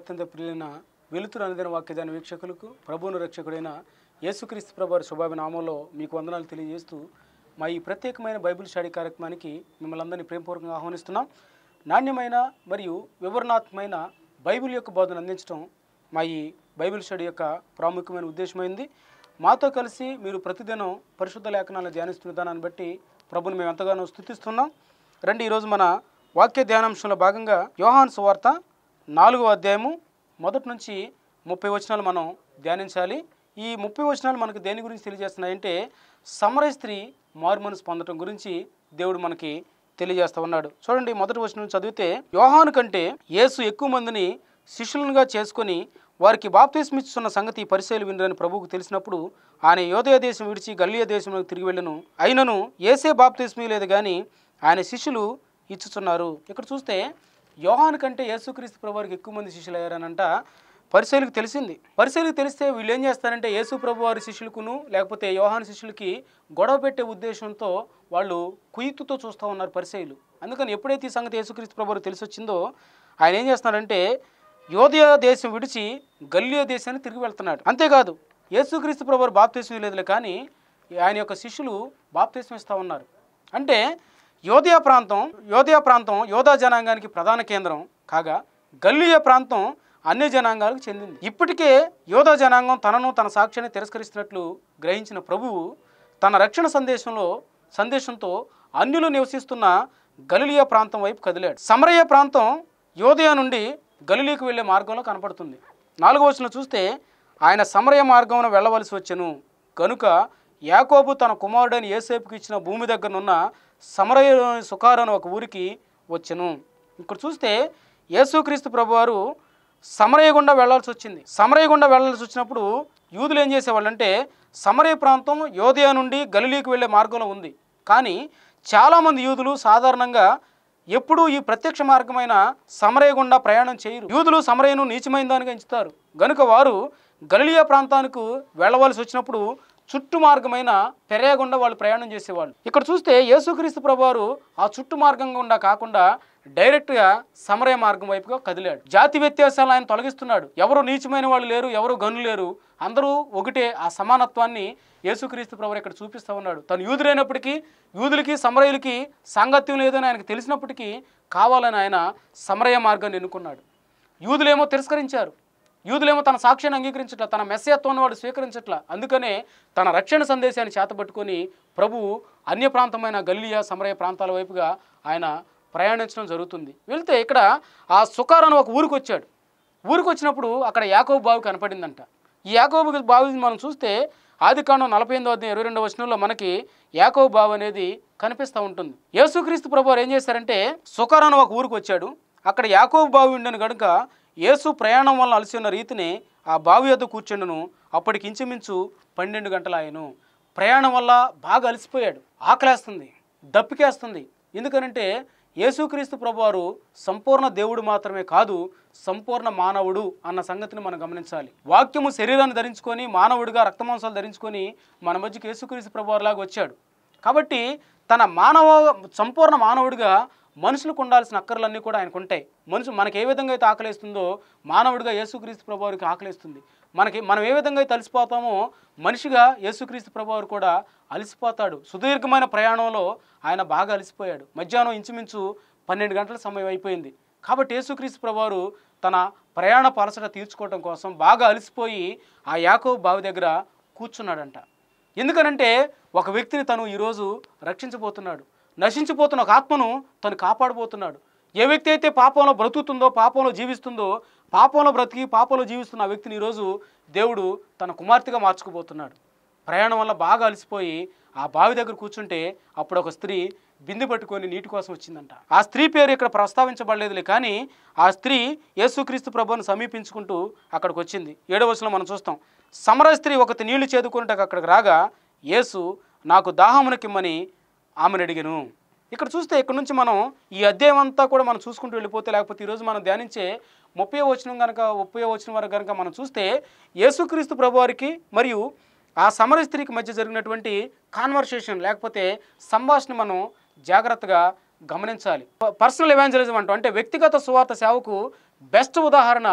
అత్యంత ప్రియులైన వెలుతురు అనుదిన వాక్యదాన వీక్షకులకు ప్రభువును రక్షకుడైన యేసుక్రీస్తు ప్రభు శుభాభి నామంలో మీకు వందనాలు తెలియజేస్తూ మా ఈ ప్రత్యేకమైన బైబిల్ స్టడీ కార్యక్రమానికి మిమ్మల్ని అందరినీ ప్రేమపూర్వకంగా ఆహ్వానిస్తున్నాం నాణ్యమైన మరియు వివరణాత్మకమైన బైబిల్ యొక్క బోధన అందించడం మా ఈ బైబిల్ స్టడీ యొక్క ప్రాముఖ్యమైన ఉద్దేశమైంది మాతో కలిసి మీరు ప్రతిదినం పరిశుద్ధ లేఖనాలను ధ్యానిస్తున్న దానాన్ని బట్టి ప్రభుని మేము ఎంతగానో స్థుతిస్తున్నాం రండి ఈరోజు మన వాక్య ధ్యానాంశంలో భాగంగా యోహాన్ సువార్త నాలుగో అధ్యాయము మొదటి నుంచి ముప్పై వచనాలు మనం ధ్యానించాలి ఈ ముప్పై వచనాలు మనకు దేని గురించి తెలియజేస్తున్నాయంటే సమరయ స్త్రీ మారుమనసు పొందడం గురించి దేవుడు మనకి తెలియజేస్తా ఉన్నాడు చూడండి మొదటి వచనం చదివితే యోహాను కంటే యేసు ఎక్కువ మందిని శిష్యులుగా చేసుకొని వారికి బాప్తిస్మిచ్చున్న సంగతి పరిశీలి వినరని ప్రభువుకు తెలిసినప్పుడు ఆయన యోదయ దేశం విడిచి గల్లియ దేశంలోకి తిరిగి వెళ్ళను అయినను ఏసే బాప్తిస్మీ లేదు కానీ ఆయన శిష్యులు ఇచ్చుచున్నారు ఇక్కడ చూస్తే యోహాను కంటే యేసుక్రీస్తు ప్రభువారికి ఎక్కువ మంది శిష్యులు అయ్యారనంట పరిశీలికి తెలిసింది పరిశీలికి తెలిస్తే వీళ్ళు ఏం చేస్తారంటే యేసు ప్రభు వారి శిష్యులకును లేకపోతే యోహాను శిష్యులకి గొడవ పెట్టే ఉద్దేశంతో వాళ్ళు కుయుక్తుతో చూస్తూ ఉన్నారు పరిశీలు అందుకని ఎప్పుడైతే ఈ సంగతి యేసుక్రీస్తు ప్రభు వారికి తెలిసి వచ్చిందో ఆయన ఏం చేస్తున్నాడంటే యోధయ దేశం విడిచి గల్లియో దేశాన్ని తిరిగి వెళ్తున్నాడు అంతేకాదు యేసుక్రీస్తు ప్రభు వారు బాప్తీసం లేదులే కానీ ఆయన యొక్క శిష్యులు బాప్తీసం ఇస్తూ ఉన్నారు అంటే యోధయ ప్రాంతం యోధయ ప్రాంతం యోధా జనాంగానికి ప్రధాన కేంద్రం కాగా గల్లియ ప్రాంతం అన్ని జనాంగాలకు చెందింది ఇప్పటికే యోధా జనాంగం తనను తన సాక్ష్యాన్ని తిరస్కరిస్తున్నట్లు గ్రహించిన ప్రభువు తన రక్షణ సందేశంలో సందేశంతో అన్యులు నివసిస్తున్న గలిలియా ప్రాంతం వైపు కదిలాడు సమరయ్య ప్రాంతం యోధయ నుండి గలిలీకి వెళ్ళే మార్గంలో కనపడుతుంది నాలుగో వచనం చూస్తే ఆయన సమరయ మార్గంలో వెళ్ళవలసి వచ్చెను కనుక యాకోబు తన కుమారుడైన ఏసేపుకి ఇచ్చిన భూమి దగ్గరనున్న సమరయలోని సుకారు ఒక ఊరికి వచ్చెను ఇక్కడ చూస్తే యేసుక్రీస్తు ప్రభువారు సమరయ గుండా వెళ్లాల్సి వచ్చింది సమరయ గుండా వెళ్లాల్సి వచ్చినప్పుడు యూదులు ఏం చేసేవాళ్ళంటే సమరయ ప్రాంతం యోదయ నుండి గలిలీకి వెళ్ళే మార్గంలో ఉంది కానీ చాలామంది యూదులు సాధారణంగా ఎప్పుడూ ఈ ప్రత్యక్ష మార్గమైన సమరయ గుండా ప్రయాణం చేయరు యూదులు సమరయను నీచమైన దానిగా ఎంచుతారు గనుక వారు గలిలియా ప్రాంతానికి వెళ్ళవలసి వచ్చినప్పుడు చుట్టు మార్గమైన పెరయ గుండా వాళ్ళు ప్రయాణం చేసేవాళ్ళు ఇక్కడ చూస్తే యేసుక్రీస్తు ప్రభువారు ఆ చుట్టు మార్గం గుండా కాకుండా డైరెక్ట్గా సమరయ మార్గం వైపుగా కదిలాడు జాతి వ్యత్యాసాలు ఆయన తొలగిస్తున్నాడు ఎవరు నీచమైన వాళ్ళు లేరు ఎవరు గనులు లేరు అందరూ ఒకటే ఆ సమానత్వాన్ని యేసుక్రీస్తు ప్రభు ఇక్కడ చూపిస్తూ ఉన్నాడు తను యూదులైనప్పటికీ యూదులకి సమరయులకి సాంగత్యం లేదని ఆయనకు తెలిసినప్పటికీ కావాలని ఆయన సమరయ మార్గాన్ని ఎన్నుకున్నాడు యూదులేమో తిరస్కరించారు యూదులేమో తన సాక్ష్యాన్ని అంగీకరించట్ల తన మెస్సయత్వాన్ని వాడు స్వీకరించట్ల అందుకనే తన రక్షణ సందేశాన్ని చేతబట్టుకొని ప్రభువు అన్య ప్రాంతమైన గల్లియా సమరయ ప్రాంతాల వైపుగా ఆయన ప్రయాణించడం జరుగుతుంది వెళ్తే ఇక్కడ ఆ సుకారాను ఒక ఊరికి వచ్చాడు ఊరికి వచ్చినప్పుడు అక్కడ యాకోబు బావి కనపడిందంట ఈ యాకోబు బావి మనం చూస్తే ఆది కాండం నలభై ఎనిమిదో అధ్యాయం ఇరవై రెండవ వచనంలో మనకి యాకోబు బావి అనేది కనిపిస్తూ ఉంటుంది యేసుక్రీస్తు ప్రభు వారు ఏం చేశారంటే సుకారాను ఒక ఊరికి వచ్చాడు అక్కడ యాకోబు బావి ఉండను గనుక యేసు ప్రయాణం వల్ల అలసి ఉన్న రీతిని ఆ బావి వద్ద కూర్చుండును అప్పటికి ఇంచుమించు పన్నెండు గంటలాయను ప్రయాణం వల్ల బాగా అలసిపోయాడు ఆకలేస్తుంది దప్పికేస్తుంది ఎందుకనంటే యేసుక్రీస్తు ప్రభువారు సంపూర్ణ దేవుడు మాత్రమే కాదు సంపూర్ణ మానవుడు అన్న సంగతిని మనం గమనించాలి వాక్యము శరీరాన్ని ధరించుకొని మానవుడిగా రక్తమాంసాలు ధరించుకొని మన మధ్యకి యేసుక్రీస్తు ప్రభువారులాగా వచ్చాడు కాబట్టి తన మానవ సంపూర్ణ మానవుడిగా మనుషులకు ఉండాల్సిన అక్కర్లన్నీ కూడా ఆయనకు ఉంటాయి మనుషు మనకి ఏ విధంగా అయితే ఆకలేస్తుందో మానవుడిగా యేసుక్రీస్తు ప్రభువారికి ఆకలేస్తుంది మనకి మనం ఏ విధంగా అయితే అలసిపోతామో మనిషిగా యేసుక్రీస్తు ప్రభువారు కూడా అలసిపోతాడు సుదీర్ఘమైన ప్రయాణంలో ఆయన బాగా అలసిపోయాడు మధ్యాహ్నం ఇంచుమించు పన్నెండు గంటల సమయం అయిపోయింది కాబట్టి యేసుక్రీస్తు ప్రభువారు తన ప్రయాణ పలసట తీర్చుకోవడం కోసం బాగా అలసిపోయి ఆ యాకోబు బావి దగ్గర కూర్చున్నాడంట ఎందుకనంటే ఒక వ్యక్తిని తను ఈరోజు రక్షించబోతున్నాడు నశించిపోతున్న ఒక ఆత్మను తను కాపాడబోతున్నాడు ఏ వ్యక్తి అయితే పాపంలో బ్రతుకుతుందో పాపంలో జీవిస్తుందో పాపంలో బ్రతికి పాపంలో జీవిస్తున్న ఆ వ్యక్తిని ఈరోజు దేవుడు తన కుమార్తెగా మార్చుకోబోతున్నాడు ప్రయాణం వల్ల బాగా అలసిపోయి ఆ బావి దగ్గర కూర్చుంటే అప్పుడు ఒక స్త్రీ బిందె పట్టుకొని నీటి కోసం వచ్చిందంట ఆ స్త్రీ పేరు ఇక్కడ ప్రస్తావించబడలేదులే కానీ ఆ స్త్రీ యేసుక్రీస్తు ప్రభువును సమీపించుకుంటూ అక్కడికి వచ్చింది ఏడవ వచనంలో మనం చూస్తాం సమర స్త్రీ ఒకటి నీళ్లు చేదుకుంటే అక్కడికి రాగా యేసు నాకు దాహమునకిమ్మని ఆమెను అడిగాను ఇక్కడ చూస్తే ఇక్కడ నుంచి మనం ఈ అధ్యాయం అంతా కూడా మనం చూసుకుంటూ వెళ్ళిపోతే లేకపోతే ఈరోజు మనం ధ్యానించే ముప్పై వచనం కనుక ముప్పై వచనం వరకు కనుక మనం చూస్తే యేసుక్రీస్తు ప్రభువారికి మరియు ఆ సమర స్త్రీకి మధ్య జరిగినటువంటి కాన్వర్సేషన్ లేకపోతే సంభాషణ మనం జాగ్రత్తగా గమనించాలి పర్సనల్ ఎవాంజలిజం అంటాం అంటే వ్యక్తిగత సువార్త సేవకు బెస్ట్ ఉదాహరణ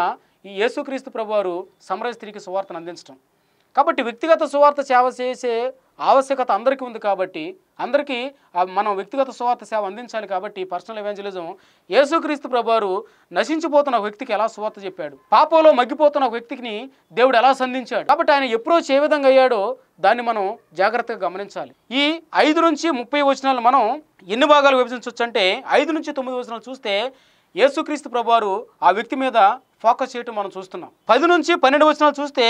ఈ యేసుక్రీస్తు ప్రభువారు సమరయ స్త్రీకి సువార్తను అందించడం కాబట్టి వ్యక్తిగత సువార్త సేవ చేసే ఆవశ్యకత అందరికీ ఉంది కాబట్టి అందరికీ ఆ మనం వ్యక్తిగత సువార్త సేవ అందించాలి కాబట్టి పర్సనల్ ఎవాంజలిజం యేసుక్రీస్తు ప్రభువారు నశించిపోతున్న ఒక వ్యక్తికి ఎలా సువార్త చెప్పాడు పాపంలో మగ్గిపోతున్న ఒక వ్యక్తిని దేవుడు ఎలా సంధించాడు కాబట్టి ఆయన అప్రోచ్ ఏ విధంగా అయ్యాడో దాన్ని మనం జాగ్రత్తగా గమనించాలి ఈ ఐదు నుంచి ముప్పై వచనాలు మనం ఎన్ని భాగాలు విభజించవచ్చు అంటే ఐదు నుంచి తొమ్మిది వచనాలు చూస్తే యేసుక్రీస్తు ప్రభువారు ఆ వ్యక్తి మీద ఫోకస్ చేయటం మనం చూస్తున్నాం పది నుంచి పన్నెండు వచనాలు చూస్తే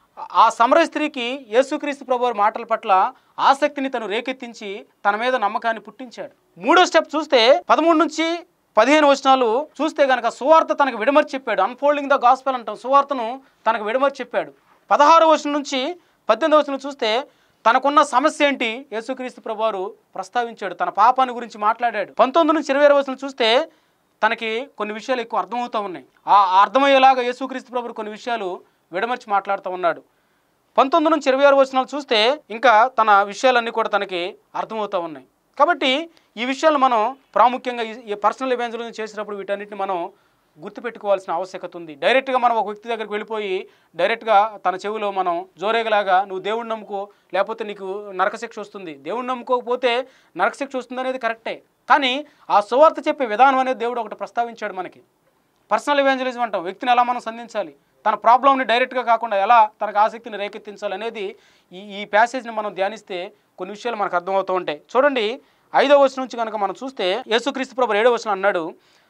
ఆ సమరయ స్త్రీకి యేసుక్రీస్తు ప్రభువారి మాటల పట్ల ఆసక్తిని తను రేకెత్తించి తన మీద నమ్మకాన్ని పుట్టించాడు మూడో స్టెప్ చూస్తే పదమూడు నుంచి పదిహేను వచనాలు చూస్తే గనక సువార్త తనకు విడమర్చి చెప్పాడు అన్ఫోల్డింగ్ ద గాస్పెల్ అంటాం సువార్తను తనకు విడమర్చి చెప్పాడు పదహారు వచనం నుంచి పద్దెనిమిది వచనం చూస్తే తనకున్న సమస్య ఏంటి యేసుక్రీస్తు ప్రభువారు ప్రస్తావించాడు తన పాపాన్ని గురించి మాట్లాడాడు పంతొమ్మిది నుంచి ఇరవై వచనం చూస్తే తనకి కొన్ని విషయాలు ఎక్కువ అర్థమవుతూ ఉన్నాయి ఆ అర్థమయ్యేలాగా యేసుక్రీస్తు ప్రభు కొన్ని విషయాలు విడమర్చి మాట్లాడుతూ ఉన్నాడు పంతొమ్మిది నుంచి ఇరవై ఆరు వచనాలు చూస్తే ఇంకా తన విషయాలన్నీ కూడా తనకి అర్థమవుతూ ఉన్నాయి కాబట్టి ఈ విషయాలు మనం ప్రాముఖ్యంగా ఈ- ఈ పర్సనల్ ఎవాంజలిజం చేసినప్పుడు వీటన్నిటిని మనం గుర్తుపెట్టుకోవాల్సిన ఆవశ్యకత ఉంది డైరెక్ట్గా మనం ఒక వ్యక్తి దగ్గరికి వెళ్ళిపోయి డైరెక్ట్గా తన చెవిలో మనం జోరేగలాగా నువ్వు దేవుణ్ణి నమ్ముకో లేకపోతే నీకు నరకశిక్ష వస్తుంది దేవుణ్ణి నమ్ముకోకపోతే నరకశిక్ష వస్తుంది అనేది కరెక్టే కానీ ఆ సువార్త చెప్పే విధానం అనేది దేవుడు ఒకటి ప్రస్తావించాడు మనకి పర్సనల్ ఎవాంజలిజం అంటాం వ్యక్తిని ఎలా మనం సంధించాలి తన ప్రాబ్లంని డైరెక్ట్గా కాకుండా ఎలా తనకు ఆసక్తిని రేకెత్తించాలి అనేది ఈ ఈ ప్యాసేజ్ని మనం ధ్యానిస్తే కొన్ని విషయాలు మనకు అర్థమవుతూ ఉంటాయి చూడండి ఐదో వచనం నుంచి కనుక మనం చూస్తే యేసుక్రీస్తు ప్రభు ఏడో వచనం అన్నాడు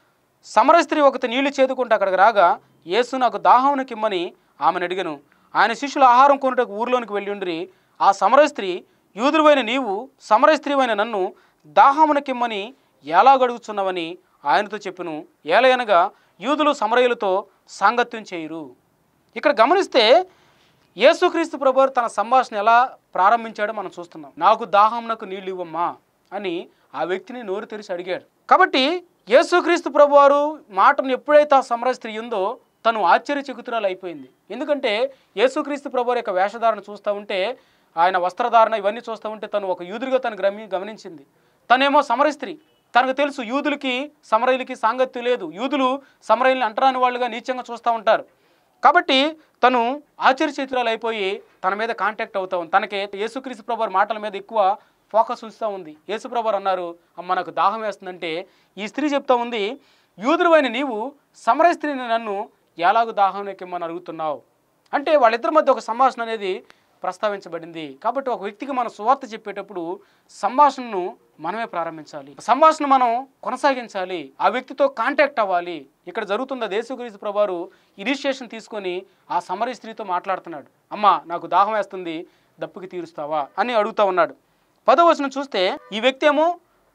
సమర స్త్రీ ఒకటి నీళ్లు చేదుకుంటే అక్కడికి రాగా యేసు నాకు దాహమునకిమ్మని ఆమెను అడిగను ఆయన శిష్యులు ఆహారం కొనుటకు ఊరిలోనికి వెళ్ళి ఆ సమర స్త్రీ యూదురువైన నీవు సమర స్త్రీవైన నన్ను దాహమునకిమ్మని ఎలా గడుగుచున్నావని ఆయనతో చెప్పిను ఏలయనగా యూదులు సమరయులతో సాంగత్యం చేయరు ఇక్కడ గమనిస్తే యేసుక్రీస్తు ప్రభు తన సంభాషణ ఎలా ప్రారంభించాడో మనం చూస్తున్నాం నాకు దాహంనకు నీళ్ళు ఇవ్వమ్మా అని ఆ వ్యక్తిని నోరు తెరిచి అడిగాడు కాబట్టి యేసుక్రీస్తు ప్రభువారు మాటను ఎప్పుడైతే ఆ సమర స్త్రీ ఉందో తను ఆశ్చర్యచకితురాలు అయిపోయింది ఎందుకంటే యేసుక్రీస్తు ప్రభు యొక్క వేషధారణ చూస్తూ ఉంటే ఆయన వస్త్రధారణ ఇవన్నీ చూస్తూ ఉంటే తను ఒక యూదుడిగా తను గమని గమనించింది తనేమో సమర స్త్రీ తనకు తెలుసు యూదులకి సమరయులకి సాంగత్యం లేదు యూదులు సమరయుల్ని అంటరాని వాళ్ళుగా నీచంగా చూస్తూ ఉంటారు కాబట్టి తను ఆశ్చర్యచిత్రాలు అయిపోయి తన మీద కాంటాక్ట్ అవుతా ఉంది తనకి యేసుక్రీస్తు ప్రభు మాటల మీద ఎక్కువ ఫోకస్ ఉంచుతూ ఉంది యేసుప్రభు అన్నారు అమ్మ నాకు దాహం వేస్తుందంటే ఈ స్త్రీ చెప్తా ఉంది యూదురువైన నీవు సమర స్త్రీని నన్ను ఎలాగూ దాహం ఎక్కిమ్మని అడుగుతున్నావు అంటే వాళ్ళిద్దరి మధ్య ఒక సంభాషణ అనేది ప్రస్తావించబడింది కాబట్టి ఒక వ్యక్తికి మనం సువార్త చెప్పేటప్పుడు సంభాషణను మనమే ప్రారంభించాలి సంభాషణ మనం కొనసాగించాలి ఆ వ్యక్తితో కాంటాక్ట్ అవ్వాలి ఇక్కడ జరుగుతున్న దేశగురీసు ప్రభారు ఇనిషియేషన్ తీసుకొని ఆ సమరీ స్త్రీతో మాట్లాడుతున్నాడు అమ్మ నాకు దాహం వేస్తుంది దప్పుకి తీరుస్తావా అని అడుగుతా ఉన్నాడు పదో వచనం చూస్తే ఈ వ్యక్తి ఏమో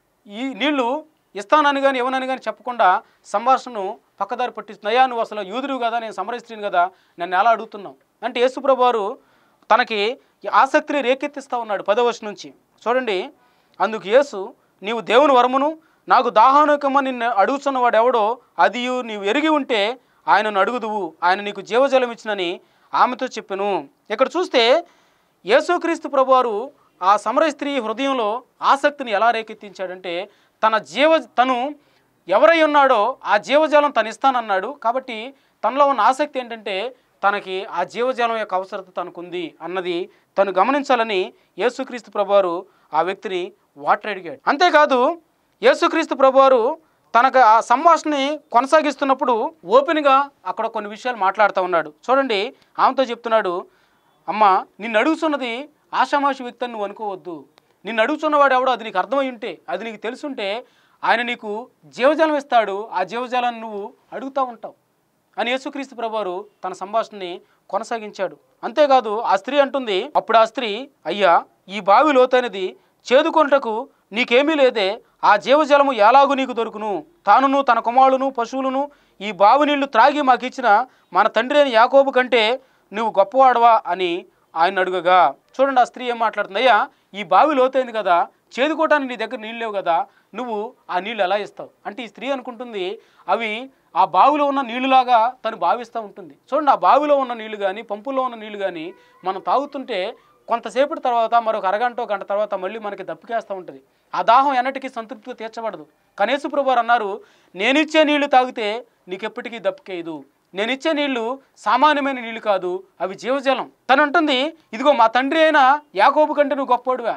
ఈ నీళ్లు ఇస్తానని కానీ ఇవ్వనని కానీ చెప్పకుండా సంభాషణను పక్కదారి పట్టిస్తుంది అయ్యా నువ్వు అసలు యూదుడు కదా నేను సమరస్త్రీని కదా నన్ను ఎలా అడుగుతున్నావు అంటే యేసుప్రభు వారు తనకి ఈ ఆసక్తిని రేకెత్తిస్తూ ఉన్నాడు పదవచనం నుంచి చూడండి అందుకు యేసు నీవు దేవుని వరమును నాకు దాహానుకమ్మ నిన్ను అడుగుతున్నవాడు ఎవడో అది నీవు ఎరిగి ఉంటే ఆయనను అడుగుదువు ఆయన నీకు జీవజలం ఇచ్చినని ఆమెతో చెప్పెను ఇక్కడ చూస్తే యేసుక్రీస్తు ప్రభువారు ఆ సమర స్త్రీ హృదయంలో ఆసక్తిని ఎలా రేకెత్తించాడంటే తన జీవ తను ఎవరై ఉన్నాడో ఆ జీవజాలం తను ఇస్తానన్నాడు కాబట్టి తనలో ఉన్న ఆసక్తి ఏంటంటే తనకి ఆ జీవజాలం యొక్క అవసరత తనకుంది అన్నది తను గమనించాలని యేసుక్రీస్తు ప్రభువారు ఆ వ్యక్తిని వాటర్ అడిగాడు అంతేకాదు యేసుక్రీస్తు ప్రభువారు తనకు ఆ సంభాషణని కొనసాగిస్తున్నప్పుడు ఓపెన్గా అక్కడ కొన్ని విషయాలు మాట్లాడుతూ ఉన్నాడు చూడండి ఆమెతో చెప్తున్నాడు అమ్మ నిన్ను అడుగుతున్నది ఆషామాషి వ్యక్తి అని నువ్వు అనుకోవద్దు నిన్ను అడుగుతున్నవాడు ఎవడో అది నీకు అర్థమై ఉంటే అది నీకు తెలుసుంటే ఆయన నీకు జీవజాలం ఇస్తాడు ఆ జీవజాలాన్ని నువ్వు అడుగుతూ ఉంటావు అని యేసుక్రీస్తు ప్రభువారు తన సంభాషణని కొనసాగించాడు అంతేకాదు ఆ స్త్రీ అంటుంది అప్పుడు ఆ స్త్రీ అయ్యా ఈ బావి లోతైనది చేదుకొనుటకు నీకేమీ లేదే ఆ జీవజలము ఎలాగూ నీకు దొరుకును తానును తన కుమారులను పశువులను ఈ బావి నీళ్లు త్రాగి మాకిచ్చిన మన తండ్రి అయిన యాకోబు కంటే నువ్వు గొప్పవాడవా అని ఆయన అడుగగా చూడండి ఆ స్త్రీ ఏం మాట్లాడుతుంది అయ్యా ఈ బావి లోతైంది కదా చేదుకోవటానికి నీ దగ్గర నీళ్ళు లేవు కదా నువ్వు ఆ నీళ్ళు ఎలా ఇస్తావు అంటే ఈ స్త్రీ అనుకుంటుంది అవి ఆ బావిలో ఉన్న నీళ్ళులాగా తను భావిస్తూ ఉంటుంది చూడండి ఆ బావిలో ఉన్న నీళ్లు కానీ పంపులో ఉన్న నీళ్లు కానీ మనం తాగుతుంటే కొంతసేపటి తర్వాత మరొక అరగంట గంట తర్వాత మళ్ళీ మనకి దప్పికేస్తూ ఉంటుంది ఆ దాహం ఎన్నటికీ సంతృప్తితో తీర్చబడదు కనేసు ప్రభు అన్నారు నేనిచ్చే నీళ్లు తాగితే నీకెప్పటికీ దప్పికేయదు నేను ఇచ్చే నీళ్లు సామాన్యమైన నీళ్లు కాదు అవి జీవజలం తను అంటుంది ఇదిగో మా తండ్రి అయిన యాకోబు కంటే నువ్వు గొప్పోడువా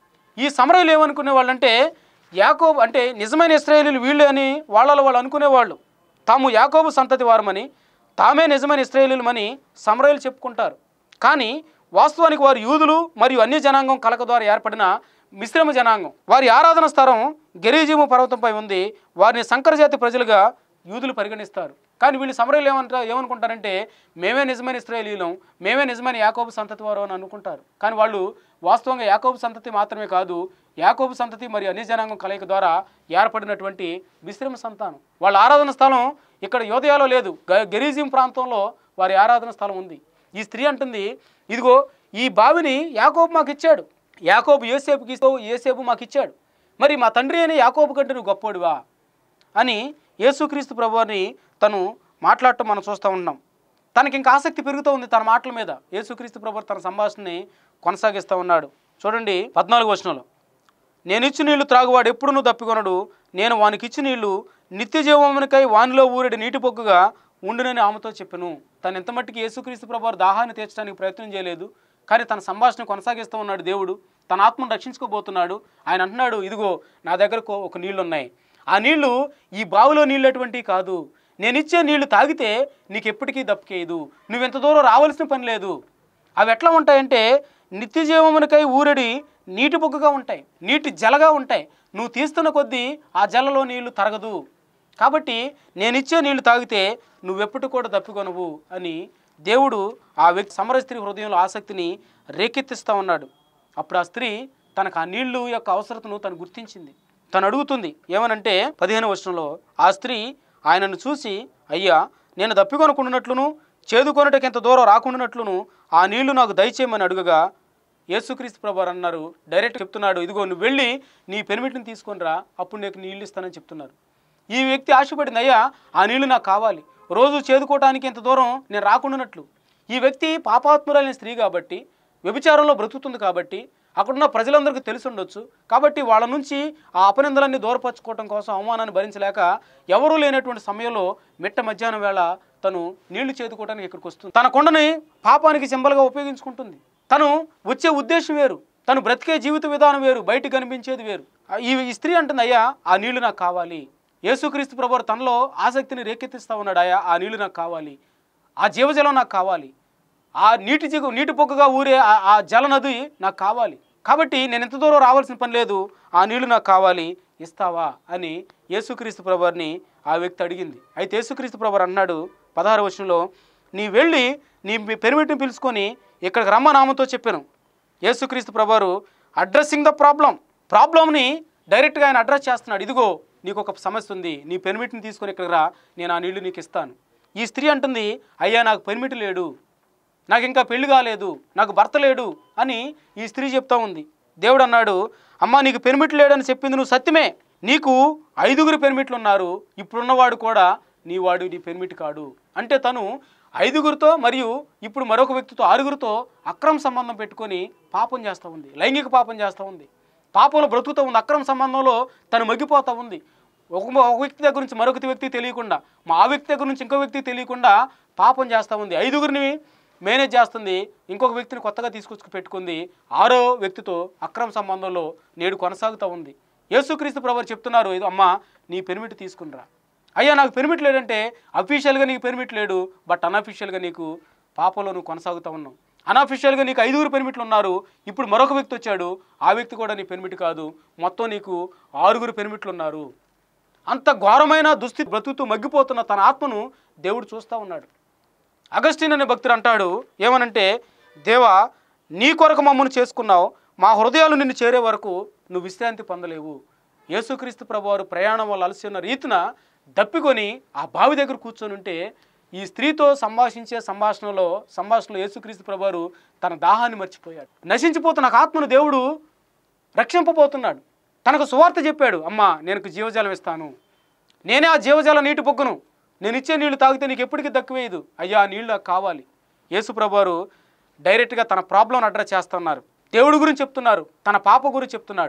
ఈ సమరయులు ఏమనుకునే వాళ్ళంటే యాకోబు అంటే నిజమైన ఇస్రాయేలీలు వీళ్ళే అని వాళ్ళలో వాళ్ళు అనుకునేవాళ్ళు తాము యాకోబు సంతతి వారమని తామే నిజమైన ఇస్రాయేలీలమని సమరయులు చెప్పుకుంటారు కానీ వాస్తవానికి వారు యూదులు మరియు అన్య జనాంగం కలక ద్వారా ఏర్పడిన మిశ్రమ జనాంగం వారి ఆరాధన స్థలం గెరీజీము పర్వతంపై ఉంది వారిని సంకరజాతి ప్రజలుగా యూదులు పరిగణిస్తారు కానీ వీళ్ళు సమరయులు ఏమంటారు ఏమనుకుంటారంటే మేమే నిజమైన ఇస్రాయేలీలం మేమే నిజమైన యాకోబు సంతతి వారు అని అనుకుంటారు కానీ వాళ్ళు వాస్తవంగా యాకోబు సంతతి మాత్రమే కాదు యాకోబు సంతతి మరియు అన్ని జనాంగం కలయిక ద్వారా ఏర్పడినటువంటి మిశ్రమ సంతానం వాళ్ళ ఆరాధన స్థలం ఇక్కడ యోదయాలో లేదు గ- గెరీజిం ప్రాంతంలో వారి ఆరాధన స్థలం ఉంది ఈ స్త్రీ అంటుంది ఇదిగో ఈ బావిని యాకోబు మాకు ఇచ్చాడు యాకోబు ఏసేపుకి ఇస్తావు ఏసేపు మాకు ఇచ్చాడు మరి మా తండ్రి అయిన యాకోబు కంటే నువ్వు గొప్పోడివా అని యేసుక్రీస్తు ప్రభువారిని తను మాట్లాడటం మనం చూస్తూ ఉన్నాం తనకి ఇంకా ఆసక్తి పెరుగుతూ ఉంది తన మాటల మీద యేసుక్రీస్తు ప్రభు తన సంభాషణని కొనసాగిస్తూ ఉన్నాడు చూడండి పద్నాలుగు వచనంలో నేను ఇచ్చి నీళ్లు త్రాగువాడు ఎప్పుడునూ తప్పికొనడు నేను వానికి ఇచ్చి నీళ్లు నిత్య జీవమునికై వానిలో ఊరెడి నీటి పొక్కుగా ఉండునని ఆమెతో చెప్పాను తను ఎంత మట్టికి యేసుక్రీస్తు ప్రభు వారి దాహాన్ని తీర్చడానికి ప్రయత్నం చేయలేదు కానీ తన సంభాషణ కొనసాగిస్తూ ఉన్నాడు దేవుడు తన ఆత్మను రక్షించుకోబోతున్నాడు ఆయన అంటున్నాడు ఇదిగో నా దగ్గర కో- ఒక నీళ్లు ఉన్నాయి ఆ నీళ్లు ఈ బావిలో నీళ్ళు అటువంటివి కాదు నేను ఇచ్చే నీళ్లు తాగితే నీకు ఎప్పటికీ దప్పికేయదు నువ్వెంత దూరం రావాల్సిన పని లేదు అవి ఎట్లా ఉంటాయంటే నిత్య జీవమునికై ఊరడి నీటి బొగ్గుగా ఉంటాయి నీటి జలగా ఉంటాయి నువ్వు తీస్తున్న కొద్దీ ఆ జలలో నీళ్లు తరగదు కాబట్టి నేను ఇచ్చే నీళ్లు తాగితే నువ్వెప్పుడు కూడా తప్పికొనవు అని దేవుడు ఆ వ్యక్తి సమర స్త్రీ హృదయంలో ఆసక్తిని రేకెత్తిస్తూ ఉన్నాడు అప్పుడు ఆ స్త్రీ తనకు ఆ నీళ్లు యొక్క అవసరతను తను గుర్తించింది తను అడుగుతుంది ఏమనంటే పదిహేను వర్షంలో ఆ స్త్రీ ఆయనను చూసి అయ్యా నేను దప్పికొనుకున్నట్లును చేదుకొనుటకి ఎంత దూరం రాకుండానట్లును ఆ నీళ్లు నాకు దయచేయమని అడుగగా యేసుక్రీస్తు ప్రభు అన్నారు డైరెక్ట్ చెప్తున్నాడు ఇదిగో నువ్వు వెళ్ళి నీ పెర్మిట్ని తీసుకొని రా అప్పుడు నీకు నీళ్ళు ఇస్తానని చెప్తున్నారు ఈ వ్యక్తి ఆశపడింది అయ్యా ఆ నీళ్లు నాకు కావాలి రోజు చేదుకోవటానికి ఎంత దూరం నేను రాకుండానట్లు ఈ వ్యక్తి పాపాత్మురాలైన స్త్రీ కాబట్టి వ్యభిచారంలో బ్రతుకుతుంది కాబట్టి అక్కడున్న ప్రజలందరికీ తెలిసి ఉండొచ్చు కాబట్టి వాళ్ళ నుంచి ఆ అపనిందలన్నీ దూరపరచుకోవటం కోసం అవమానాన్ని భరించలేక ఎవరూ లేనటువంటి సమయంలో మిట్ట మధ్యాహ్నం వేళ తను నీళ్లు చేదుకోవడానికి ఇక్కడికి వస్తుంది తన కొండని పాపానికి సింబల్గా ఉపయోగించుకుంటుంది తను వచ్చే ఉద్దేశం వేరు తను బ్రతికే జీవిత విధానం వేరు బయట కనిపించేది వేరు ఆ- ఈ ఈ స్త్రీ అంటుంది అయ్యా ఆ నీళ్లు నాకు కావాలి యేసుక్రీస్తు ప్రభు తనలో ఆసక్తిని రేకెత్తిస్తా ఉన్నాడు అయ్యా ఆ నీళ్లు నాకు కావాలి ఆ జీవజలం నాకు కావాలి ఆ నీటి జిగు నీటి పొక్కగా ఊరే ఆ- ఆ జలనది నాకు కావాలి కాబట్టి నేను ఎంత దూరం రావాల్సిన పని లేదు ఆ నీళ్లు నాకు కావాలి ఇస్తావా అని యేసుక్రీస్తు ప్రభువారిని ఆ వ్యక్తి అడిగింది అయితే యేసుక్రీస్తు ప్రభు అన్నాడు పదహారు వచనంలో నీ వెళ్ళి నీ పెరిమిటిని పిలుచుకొని ఇక్కడికి రమ్మ నామంతో చెప్పాను యేసుక్రీస్తు ప్రభువారు అడ్రస్సింగ్ ద ప్రాబ్లం ప్రాబ్లంని డైరెక్ట్గా ఆయన అడ్రస్ చేస్తున్నాడు ఇదిగో నీకు ఒక సమస్య ఉంది నీ పెర్మిట్ని తీసుకొని ఇక్కడికి రా నేను ఆ నీళ్లు నీకు ఇస్తాను ఈ స్త్రీ అంటుంది అయ్యా నాకు పెర్మిట్ లేడు నాకు ఇంకా పెళ్లి కాలేదు నాకు భర్త లేడు అని ఈ స్త్రీ చెప్తా ఉంది దేవుడు అన్నాడు అమ్మా నీకు పెర్మిట్ లేడని చెప్పింది నువ్వు సత్యమే నీకు ఐదుగురు పెర్మిట్లు ఉన్నారు ఇప్పుడున్నవాడు కూడా నీ వాడు నీ పెర్మిట్ కాడు అంటే తను ఐదుగురితో మరియు ఇప్పుడు మరొక వ్యక్తితో ఆరుగురితో అక్రమ సంబంధం పెట్టుకొని పాపం చేస్తూ ఉంది లైంగిక పాపం చేస్తూ ఉంది పాపంలో బ్రతుకుతూ ఉంది అక్రమ సంబంధంలో తను మగ్గిపోతూ ఉంది ఒక ఒక వ్యక్తి దగ్గర నుంచి మరొక వ్యక్తి తెలియకుండా మా ఆ వ్యక్తి దగ్గర నుంచి ఇంకో వ్యక్తి తెలియకుండా పాపం చేస్తూ ఉంది ఐదుగురిని మేనేజ్ చేస్తుంది ఇంకొక వ్యక్తిని కొత్తగా తీసుకొచ్చి పెట్టుకుంది ఆరో వ్యక్తితో అక్రమ సంబంధంలో నేడు కొనసాగుతూ ఉంది యేసుక్రీస్తు ప్రభు చెప్తున్నారు ఇది అమ్మా నీ పెర్మిట్ తీసుకునిరా అయ్యా నాకు పెర్మిట్ లేదంటే అఫీషియల్గా నీకు పెర్మిట్ లేడు బట్ అన్అఫీషియల్గా నీకు పాపంలో నువ్వు కొనసాగుతూ ఉన్నావు అన్అఫీషియల్గా నీకు ఐదుగురు పెర్మిట్లు ఉన్నారు ఇప్పుడు మరొక వ్యక్తి వచ్చాడు ఆ వ్యక్తి కూడా నీ పెర్మిట్ కాదు మొత్తం నీకు ఆరుగురు పెర్మిట్లు ఉన్నారు అంత ఘోరమైన దుస్థితి బ్రతుకుతూ మగ్గిపోతున్న తన ఆత్మను దేవుడు చూస్తూ ఉన్నాడు అగస్టిన్ అనే భక్తుడు అంటాడు ఏమనంటే దేవా నీ కొరకు మమ్మల్ని చేసుకున్నావు మా హృదయాలు నిన్ను చేరే వరకు నువ్వు విశ్రాంతి పొందలేవు యేసుక్రీస్తు ప్రభువారు ప్రయాణం వల్ల అలసి ఉన్న రీతిన దప్పికొని ఆ బావి దగ్గర కూర్చొని ఉంటే ఈ స్త్రీతో సంభాషించే సంభాషణలో సంభాషణలో యేసుక్రీస్తు ప్రభువారు తన దాహాన్ని మర్చిపోయాడు నశించిపోతున్న ఒక ఆత్మను దేవుడు రక్షింపబోతున్నాడు తనకు సువార్త చెప్పాడు అమ్మా నేను జీవజాలం ఇస్తాను నేనే ఆ జీవజాల నీటి పొక్కును నేను ఇచ్చే నీళ్లు తాగితే నీకు ఎప్పటికీ దక్కువేయదు అయ్యా ఆ నీళ్ళు నాకు కావాలి యేసు ప్రభువారు డైరెక్ట్గా తన ప్రాబ్లం అడ్రస్ చేస్తున్నారు దేవుడి గురించి చెప్తున్నారు తన పాప గురించి చెప్తున్నాడు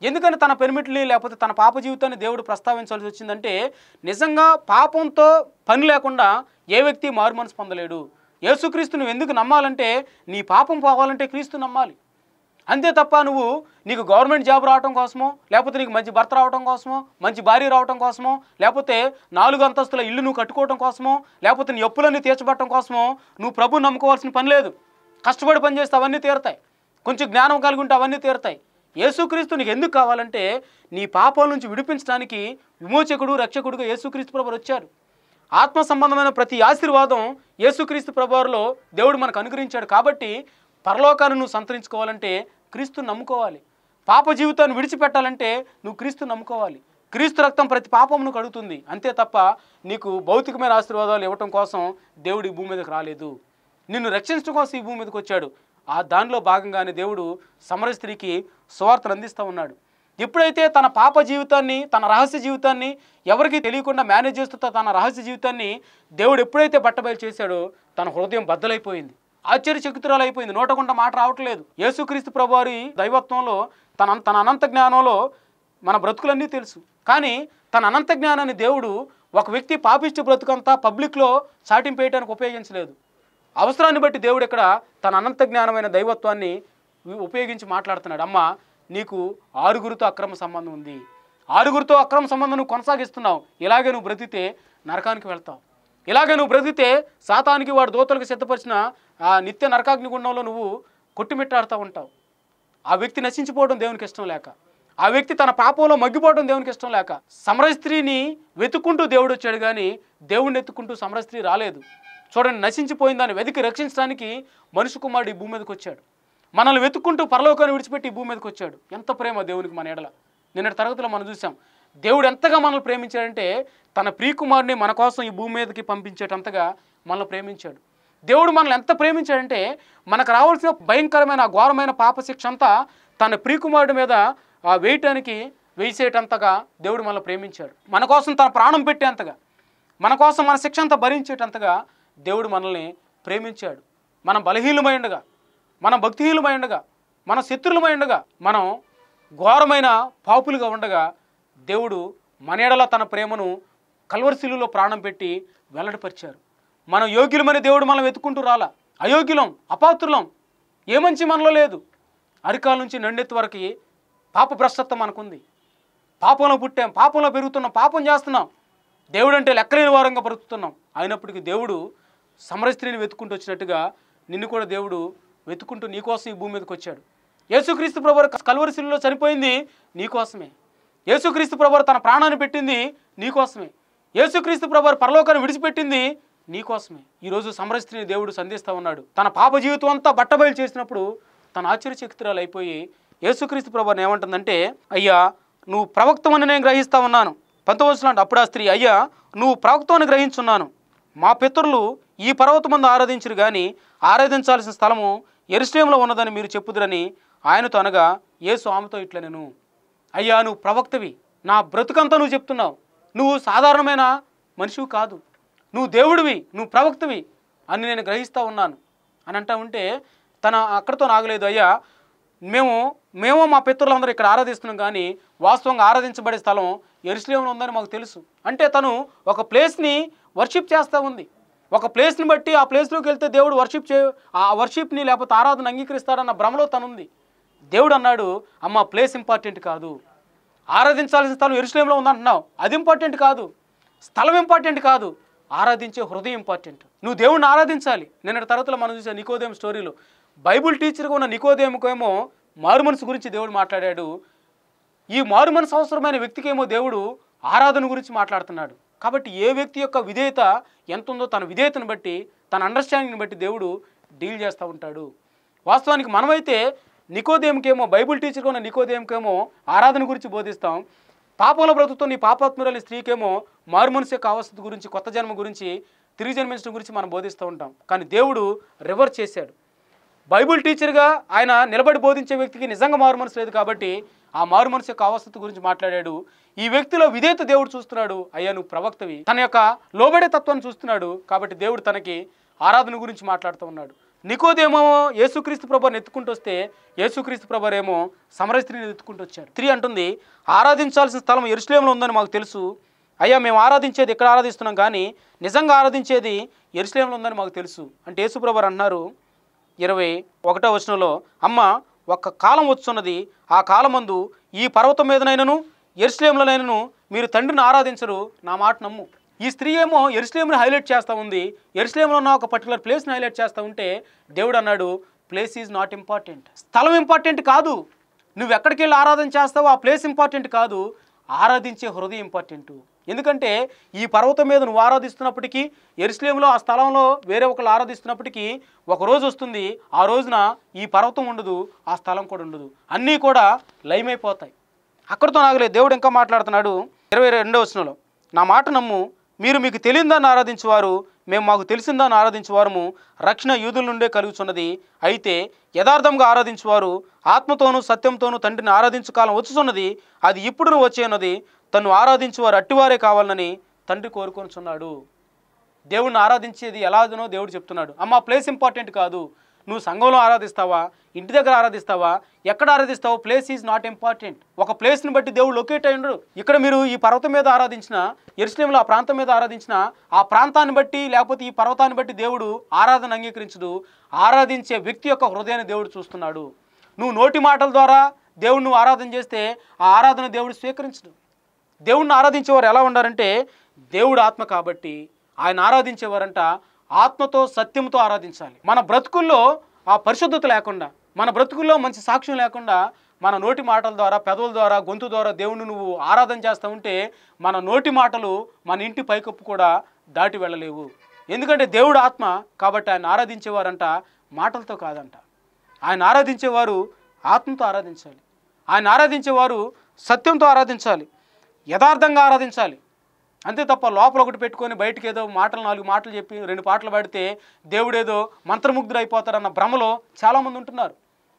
ఎందుకని తన పెనిమిటిని లేకపోతే తన పాప జీవితాన్ని దేవుడు ప్రస్తావించాల్సి వచ్చిందంటే నిజంగా పాపంతో పని లేకుండా ఏ వ్యక్తి మారు మనసు పొందలేడు యేసుక్రీస్తు నువ్వు ఎందుకు నమ్మాలంటే నీ పాపం పోవాలంటే క్రీస్తు నమ్మాలి అంతే తప్ప నువ్వు నీకు గవర్నమెంట్ జాబ్ రావడం కోసమో లేకపోతే నీకు మంచి భర్త రావడం కోసమో మంచి భార్య రావడం కోసమో లేకపోతే నాలుగు అంతస్తుల ఇల్లు నువ్వు కట్టుకోవడం కోసమో లేకపోతే నీ అప్పులన్నీ తీర్చబడటం కోసమో నువ్వు ప్రభు నమ్ముకోవాల్సిన పని లేదు కష్టపడి పని చేస్తే అవన్నీ తీరుతాయి కొంచెం జ్ఞానం కలిగి ఉంటే అవన్నీ తీరుతాయి యేసుక్రీస్తు నీకు ఎందుకు కావాలంటే నీ పాపాల నుంచి విడిపించడానికి విమోచకుడు రక్షకుడుగా యేసుక్రీస్తు ప్రభు వచ్చారు ఆత్మ సంబంధమైన ప్రతి ఆశీర్వాదం యేసుక్రీస్తు ప్రభువారిలో దేవుడు మనకు అనుగ్రహించాడు కాబట్టి పరలోకాన్ని నువ్వు సంతరించుకోవాలంటే క్రీస్తుని నమ్ముకోవాలి పాప జీవితాన్ని విడిచిపెట్టాలంటే నువ్వు క్రీస్తు నమ్ముకోవాలి క్రీస్తు రక్తం ప్రతి పాపమును కడుగుతుంది అంతే తప్ప నీకు భౌతికమైన ఆశీర్వాదాలు ఇవ్వటం కోసం దేవుడు ఈ భూమి మీదకి రాలేదు నిన్ను రక్షించడం కోసం ఈ భూమి మీదకి వచ్చాడు ఆ దానిలో భాగంగానే దేవుడు సమర స్త్రీకి సువార్తను అందిస్తూ ఉన్నాడు ఎప్పుడైతే తన పాప జీవితాన్ని తన రహస్య జీవితాన్ని ఎవరికీ తెలియకుండా మేనేజ్ చేస్తూ తన రహస్య జీవితాన్ని దేవుడు ఎప్పుడైతే బట్టబయలు చేశాడో తన హృదయం బద్దలైపోయింది ఆశ్చర్యచకితురాలు అయిపోయింది నోటకుండా మాట రావట్లేదు యేసుక్రీస్తు ప్రభువారి దైవత్వంలో తన తన అనంత జ్ఞానంలో మన బ్రతుకులన్నీ తెలుసు కానీ తన అనంత జ్ఞానాన్ని దేవుడు ఒక వ్యక్తి పాపిష్టి బ్రతుకంతా పబ్లిక్లో చాటింపేయడానికి ఉపయోగించలేదు అవసరాన్ని బట్టి దేవుడు ఇక్కడ తన అనంత జ్ఞానమైన దైవత్వాన్ని ఉపయోగించి మాట్లాడుతున్నాడు అమ్మ నీకు ఆరుగురితో అక్రమ సంబంధం ఉంది ఆరుగురితో అక్రమ సంబంధం నువ్వు కొనసాగిస్తున్నావు ఇలాగే నువ్వు బ్రతికితే నరకానికి వెళ్తావు ఇలాగే నువ్వు బ్రతికితే సాతానికి వాడు దోతలకు సిద్ధపరిచిన ఆ నిత్య నరకాగ్ని గుండంలో నువ్వు కొట్టుమిట్టాడుతూ ఉంటావు ఆ వ్యక్తి నశించిపోవడం దేవునికి ఇష్టం లేక ఆ వ్యక్తి తన పాపంలో మగ్గిపోవడం దేవునికి ఇష్టం లేక సమర స్త్రీని వెతుక్కుంటూ దేవుడు వచ్చాడు కానీ దేవుడిని ఎత్తుకుంటూ సమర స్త్రీ రాలేదు చూడండి నశించిపోయిన దాన్ని వెతికి రక్షించడానికి మనుషు కుమారుడు ఈ భూమి మీదకి వచ్చాడు మనల్ని వెతుక్కుంటూ పరలోకాన్ని విడిచిపెట్టి ఈ భూమి మీదకి వచ్చాడు ఎంత ప్రేమ దేవునికి మన ఎడల నిన్నటి తరగతిలో మనం చూసాం దేవుడు ఎంతగా మనల్ని ప్రేమించాడంటే తన ప్రియకుమారుని మన కోసం ఈ భూమి మీదకి పంపించేటంతగా మనల్ని ప్రేమించాడు దేవుడు మనల్ని ఎంత ప్రేమించాడంటే మనకు రావాల్సిన భయంకరమైన ఆ ఘోరమైన పాప శిక్ష అంతా తన ప్రియకుమారుడి మీద ఆ వేయటానికి వేసేటంతగా దేవుడు మనల్ని ప్రేమించాడు మన కోసం తన ప్రాణం పెట్టేంతగా మన కోసం మన శిక్ష అంతా భరించేటంతగా దేవుడు మనల్ని ప్రేమించాడు మనం బలహీనమై ఉండగా మనం భక్తిహీనమై ఉండగా మన శత్రులమై ఉండగా మనం ఘోరమైన పాపులుగా ఉండగా దేవుడు మన ఎడల తన ప్రేమను కల్వరిశిలులో ప్రాణం పెట్టి వెల్లడిపరిచారు మనం యోగ్యులమని దేవుడు మనం వెతుకుంటూ రాలా అయోగ్యులం అపాత్రులం ఏ మంచి మనలో లేదు అరికాల నుంచి నండెత్తు వరకు పాప భ్రష్టత్వం మనకుంది పాపంలో పుట్టాం పాపంలో పెరుగుతున్నాం పాపం చేస్తున్నాం దేవుడు అంటే లెక్కలేని వారంగా బ్రతుకుతున్నాం అయినప్పటికీ దేవుడు సమరస్త్రీని వెతుకుంటూ వచ్చినట్టుగా నిన్ను కూడా దేవుడు వెతుకుంటూ నీకోసం ఈ భూమి మీదకి వచ్చాడు యేసుక్రీస్తు ప్రభు కల్వరిశిలో చనిపోయింది నీకోసమే యేసుక్రీస్తు ప్రభు తన ప్రాణాన్ని పెట్టింది నీకోసమే యేసుక్రీస్తు ప్రభు పరలోకాన్ని విడిచిపెట్టింది నీకోసమే ఈరోజు సమరస్త్రిని దేవుడు సంధిస్తూ ఉన్నాడు తన పాప జీవితం అంతా బట్టబయలు చేసినప్పుడు తన ఆశ్చర్యచకితురాలు అయిపోయి యేసుక్రీస్తు ప్రభు ఏమంటుందంటే అయ్యా నువ్వు ప్రవక్తమని నేను గ్రహిస్తా ఉన్నాను పంతొమ్మిది అప్పుడు ఆ స్త్రీ అయ్యా నువ్వు ప్రవక్తమని గ్రహించున్నాను మా పితరులు ఈ పర్వతమందు ఆరాధించరు కానీ ఆరాధించాల్సిన స్థలము ఎరుశ్లేంలో ఉన్నదని మీరు చెప్పుదురని ఆయనతో అనగా యేసు ఆమెతో ఇట్లా నేను అయ్యా నువ్వు ప్రవక్తవి నా బ్రతుకంతా నువ్వు చెప్తున్నావు నువ్వు సాధారణమైన మనిషివి కాదు నువ్వు దేవుడివి నువ్వు ప్రవక్తవి అని నేను గ్రహిస్తూ ఉన్నాను అని అంటా ఉంటే తన అక్కడితో నాగలేదు అయ్యా మేము మేము మా పితరులందరూ ఇక్కడ ఆరాధిస్తున్నాం కానీ వాస్తవంగా ఆరాధించబడే స్థలం ఎరుసలేంలో ఉందని మాకు తెలుసు అంటే తను ఒక ప్లేస్ని వర్షిప్ చేస్తూ ఉంది ఒక ప్లేస్ని బట్టి ఆ ప్లేస్లోకి వెళ్తే దేవుడు వర్షిప్ చే ఆ వర్షిప్ని లేకపోతే ఆరాధన అంగీకరిస్తాడన్న భ్రమలో తనుంది దేవుడు అన్నాడు అమ్మ ప్లేస్ ఇంపార్టెంట్ కాదు ఆరాధించాల్సిన స్థలం ఎరుసలేంలో ఉందంటున్నావు అది ఇంపార్టెంట్ కాదు స్థలం ఇంపార్టెంట్ కాదు ఆరాధించే హృదయం ఇంపార్టెంట్ నువ్వు దేవుడిని ఆరాధించాలి నిన్నటి తరగతిలో మనం చూసే నికోదేం స్టోరీలో బైబుల్ టీచర్గా ఉన్న నికోదేముకేమో మారు మనసు గురించి దేవుడు మాట్లాడాడు ఈ మారు మనసు అవసరమైన వ్యక్తికేమో దేవుడు ఆరాధన గురించి మాట్లాడుతున్నాడు కాబట్టి ఏ వ్యక్తి యొక్క విధేయత ఎంత ఉందో తన విధేయతను బట్టి తన అండర్స్టాండింగ్ని బట్టి దేవుడు డీల్ చేస్తూ ఉంటాడు వాస్తవానికి మనమైతే నికోదేముకేమో బైబుల్ టీచర్గా ఉన్న నికోదేముకేమో ఆరాధన గురించి బోధిస్తాం పాపంలో బ్రతుకుతో నీ పాపాత్మురాలి స్త్రీకేమో మారు మనసు యొక్క అవస్థ గురించి కొత్త జన్మ గురించి తిరిగి జన్మించడం గురించి మనం బోధిస్తూ ఉంటాం కానీ దేవుడు రివర్స్ చేశాడు బైబుల్ టీచర్గా ఆయన నిలబడి బోధించే వ్యక్తికి నిజంగా మారు మనసు లేదు కాబట్టి ఆ మారు మనసు యొక్క అవస్థ గురించి మాట్లాడాడు ఈ వ్యక్తిలో విధేయత దేవుడు చూస్తున్నాడు అయ్యా నువ్వు ప్రవక్తవి తన యొక్క లోబడే తత్వాన్ని చూస్తున్నాడు కాబట్టి దేవుడు తనకి ఆరాధన గురించి మాట్లాడుతూ ఉన్నాడు నికోదేమో యేసుక్రీస్తు ప్రభాని ఎత్తుకుంటూ వస్తే యేసుక్రీస్తు ప్రభారు ఏమో సమర స్త్రీని ఎత్తుకుంటూ వచ్చారు స్త్రీ అంటుంది ఆరాధించాల్సిన స్థలం ఎరుసలేంలో ఉందని మాకు తెలుసు అయ్యా మేము ఆరాధించేది ఎక్కడ ఆరాధిస్తున్నాం కానీ నిజంగా ఆరాధించేది ఎరుసలేంలో ఉందని మాకు తెలుసు అంటే యేసుప్రభర్ అంటున్నారు ఇరవై ఒకటో వచనంలో అమ్మ ఒక్క కాలం వచ్చున్నది ఆ కాలమందు ఈ పర్వతం మీదనైనను ఎరుసలేంలోనైనను మీరు తండ్రిని ఆరాధించరు నా మాట నమ్ము ఈ స్త్రీ ఏమో ఎరుసలేంని హైలైట్ చేస్తూ ఉంది ఎరుసలేంలో ఉన్న ఒక పర్టికులర్ ప్లేస్ని హైలైట్ చేస్తూ ఉంటే దేవుడు అన్నాడు ప్లేస్ ఈజ్ నాట్ ఇంపార్టెంట్ స్థలం ఇంపార్టెంట్ కాదు నువ్వు ఎక్కడికి వెళ్ళి ఆరాధన చేస్తావో ఆ ప్లేస్ ఇంపార్టెంట్ కాదు ఆరాధించే హృదయం ఇంపార్టెంట్ ఎందుకంటే ఈ పర్వతం మీద నువ్వు ఆరాధిస్తున్నప్పటికీ ఎరుసలేంలో ఆ స్థలంలో వేరే ఒకళ్ళు ఆరాధిస్తున్నప్పటికీ ఒక రోజు వస్తుంది ఆ రోజున ఈ పర్వతం ఉండదు ఆ స్థలం కూడా ఉండదు అన్నీ కూడా లయమైపోతాయి అక్కడితో నాగలేదు దేవుడు ఇంకా మాట్లాడుతున్నాడు ఇరవై రెండో వచనంలో నా మాట నమ్ము మీరు మీకు తెలియదాన్ని ఆరాధించేవారు మేము మాకు తెలిసిందాన్ని ఆరాధించేవారము రక్షణ యూదుల నుండే కలుగుతున్నది అయితే యథార్థంగా ఆరాధించేవారు ఆత్మతోనూ సత్యంతోనూ తండ్రిని ఆరాధించు కాలం వచ్చుచున్నది అది ఇప్పుడు వచ్చే ఉన్నది తను ఆరాధించేవారు అట్టివారే కావాలని తండ్రి కోరుకొనిచున్నాడు దేవుణ్ణి ఆరాధించేది ఎలాగనో దేవుడు చెప్తున్నాడు అమ్మ ప్లేస్ ఇంపార్టెంట్ కాదు నువ్వు సంఘంలో ఆరాధిస్తావా ఇంటి దగ్గర ఆరాధిస్తావా ఎక్కడ ఆరాధిస్తావో ప్లేస్ ఈజ్ నాట్ ఇంపార్టెంట్ ఒక ప్లేస్ని బట్టి దేవుడు లొకేట్ అయి ఉండడు ఇక్కడ మీరు ఈ పర్వతం మీద ఆరాధించిన ఎరుసలేంలో ఆ ప్రాంతం మీద ఆరాధించిన ఆ ప్రాంతాన్ని బట్టి లేకపోతే ఈ పర్వతాన్ని బట్టి దేవుడు ఆరాధన అంగీకరించడు ఆరాధించే వ్యక్తి యొక్క హృదయాన్ని దేవుడు చూస్తున్నాడు నువ్వు నోటి మాటల ద్వారా దేవుడు నువ్వు ఆరాధన చేస్తే ఆ ఆరాధన దేవుడు స్వీకరించడు దేవుణ్ణి ఆరాధించేవారు ఎలా ఉండారంటే దేవుడు ఆత్మ కాబట్టి ఆయన ఆరాధించేవారంట ఆత్మతో సత్యంతో ఆరాధించాలి మన బ్రతుకుల్లో ఆ పరిశుద్ధత లేకుండా మన బ్రతుకుల్లో మంచి సాక్ష్యం లేకుండా మన నోటి మాటల ద్వారా పెదవుల ద్వారా గొంతు ద్వారా దేవుణ్ణి నువ్వు ఆరాధన చేస్తూ ఉంటే మన నోటి మాటలు మన ఇంటి పైకప్పు కూడా దాటి వెళ్ళలేవు ఎందుకంటే దేవుడు ఆత్మ కాబట్టి ఆయన ఆరాధించేవారంట మాటలతో కాదంట ఆయన ఆరాధించేవారు ఆత్మతో ఆరాధించాలి ఆయన ఆరాధించేవారు సత్యంతో ఆరాధించాలి యథార్థంగా ఆరాధించాలి అంతే తప్ప లోపల ఒకటి పెట్టుకొని బయటికి ఏదో మాటలు నాలుగు మాటలు చెప్పి రెండు పాటలు పాడితే దేవుడేదో మంత్రముగ్ధుడు అయిపోతారన్న భ్రమలో చాలామంది ఉంటున్నారు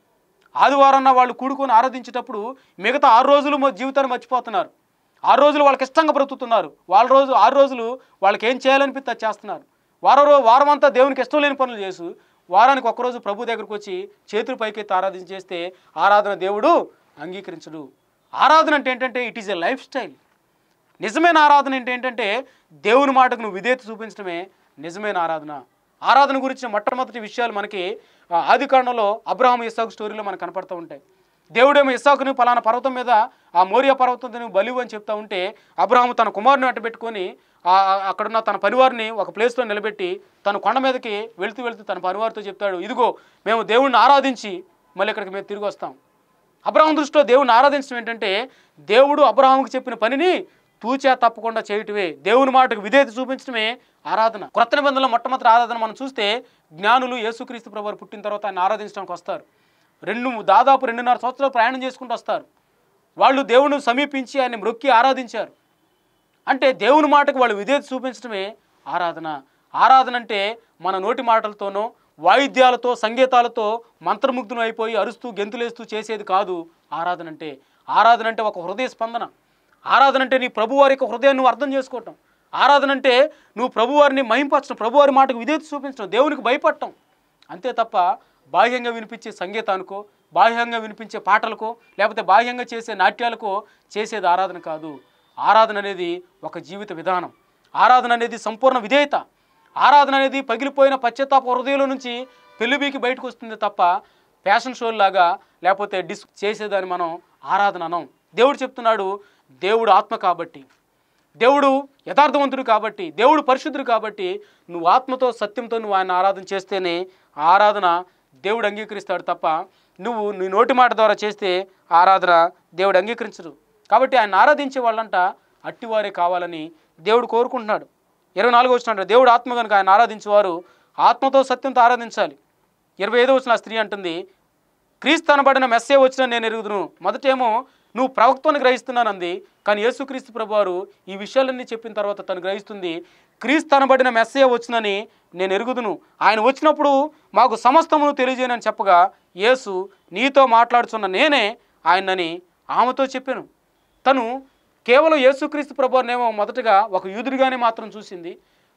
ఆదివారం వాళ్ళు కూడుకొని ఆరాధించేటప్పుడు మిగతా ఆరు రోజులు మా జీవితాన్ని మర్చిపోతున్నారు ఆరు రోజులు వాళ్ళకి ఇష్టంగా బ్రతుకుతున్నారు వాళ్ళ రోజు ఆరు రోజులు వాళ్ళకి ఏం చేయాలనిపిస్తే అది చేస్తున్నారు వారం రో వారం అంతా దేవునికి ఇష్టం లేని పనులు చేసు వారానికి ఒక్కరోజు ప్రభు దగ్గరకు వచ్చి చేతులు పైకెత్తి ఆరాధన చేస్తే ఆరాధన దేవుడు అంగీకరించడు ఆరాధన అంటే ఏంటంటే it is a lifestyle నిజమైన ఆరాధన అంటే ఏంటంటే దేవుని మాటకు నువ్వు విధేయత చూపించడమే నిజమైన ఆరాధన ఆరాధన గురించిన మొట్టమొదటి విషయాలు మనకి ఆ, ఆది కాండంలో అబ్రహాం ఇస్సాకు స్టోరీలో మనకు కనపడుతూ ఉంటాయి దేవుడేమో ఇస్సాకుని పలానా పర్వతం మీద ఆ మోరియా పర్వతం నువ్వు బలివు అని చెప్తా ఉంటే అబ్రహాము తన కుమారుని అట్టబెట్టుకొని ఆ ఆ- అక్కడున్న తన పరివారిని ఒక ప్లేస్లో నిలబెట్టి తన కొండ మీదకి వెళుతూ వెళుతూ తన పరివారితో చెప్తాడు ఇదిగో మేము దేవుణ్ణి ఆరాధించి మళ్ళీ ఇక్కడికి మేము తిరిగి వస్తాం అబ్రహాం దృష్టిలో దేవుని ఆరాధించడం ఏంటంటే దేవుడు అబ్రహాంకి చెప్పిన పనిని తూచా తప్పకుండా చేయటమే దేవుని మాటకు విధేయత చూపించడమే ఆరాధన క్రొత్త నిబంధనలో మొట్టమొదటి ఆరాధన మనం చూస్తే జ్ఞానులు యేసుక్రీస్తు ప్రభు పుట్టిన తర్వాత ఆయన ఆరాధించడానికి వస్తారు రెండు దాదాపు రెండున్నర సంవత్సరాలు ప్రయాణం చేసుకుంటూ వస్తారు వాళ్ళు దేవుని సమీపించి ఆయన మ్రొక్కి ఆరాధించారు అంటే దేవుని మాటకు వాళ్ళు విధేయత చూపించడమే ఆరాధన ఆరాధన అంటే మన నోటి మాటలతోనో వాయిద్యాలతో సంగీతాలతో మంత్రముగ్ధులు అయిపోయి అరుస్తూ గెంతులేస్తూ చేసేది కాదు ఆరాధన అంటే ఆరాధన అంటే ఒక హృదయ స్పందన ఆరాధన అంటే నీ ప్రభువారి యొక్క హృదయాన్ని నువ్వు అర్థం చేసుకోవటం ఆరాధన అంటే నువ్వు ప్రభువారిని మహింపరచడం ప్రభువారి మాటకు విధేయత చూపించడం దేవునికి భయపడటం అంతే తప్ప బాహ్యంగా వినిపించే సంగీతానికో బాహ్యంగా వినిపించే పాటలకో లేకపోతే బాహ్యంగా చేసే నాట్యాలకో చేసేది ఆరాధన కాదు ఆరాధన అనేది ఒక జీవిత విధానం ఆరాధన అనేది సంపూర్ణ విధేయత ఆరాధన అనేది పగిలిపోయిన పశ్చాత్తాప హృదయంలో నుంచి పెళ్లిబీకి బయటకు వస్తుంది తప్ప ఫ్యాషన్ షో లాగా లేకపోతే డిస్ చేసేదాన్ని మనం ఆరాధన అనం దేవుడు చెప్తున్నాడు దేవుడు ఆత్మ కాబట్టి దేవుడు యథార్థవంతుడు కాబట్టి దేవుడు పరిశుద్ధుడు కాబట్టి నువ్వు ఆత్మతో సత్యంతో నువ్వు ఆయన ఆరాధన చేస్తేనే ఆ ఆరాధన దేవుడు అంగీకరిస్తాడు తప్ప నువ్వు నీ నోటి మాట ద్వారా చేస్తే ఆరాధన దేవుడు అంగీకరించడు కాబట్టి ఆయన ఆరాధించే వాళ్ళంట అట్టివారే కావాలని దేవుడు కోరుకుంటున్నాడు ఇరవై నాలుగు వచ్చినట్టు దేవుడు ఆత్మ కనుక ఆయన ఆరాధించేవారు ఆత్మతో సత్యంతో ఆరాధించాలి ఇరవై ఐదో వచ్చిన ఆ స్త్రీ అంటుంది క్రీస్తు అనబడిన మెస్సే వచ్చిన నేను ఎరుగుదును మొదటేమో నువ్వు ప్రవక్తని గ్రహిస్తున్నానంది కానీ యేసుక్రీస్తు ప్రభువారు ఈ విషయాలన్నీ చెప్పిన తర్వాత తను గ్రహిస్తుంది క్రీస్తు అనబడిన మెస్సే వచ్చినని నేను ఎరుగుదును ఆయన వచ్చినప్పుడు మాకు సమస్తమును తెలియజేయనని చెప్పగా యేసు నీతో మాట్లాడుతున్న నేనే ఆయనని ఆమెతో చెప్పాను తను కేవలం యేసుక్రీస్తు ప్రభువారినేమో మొదటగా ఒక యూదుడిగానే మాత్రం చూసింది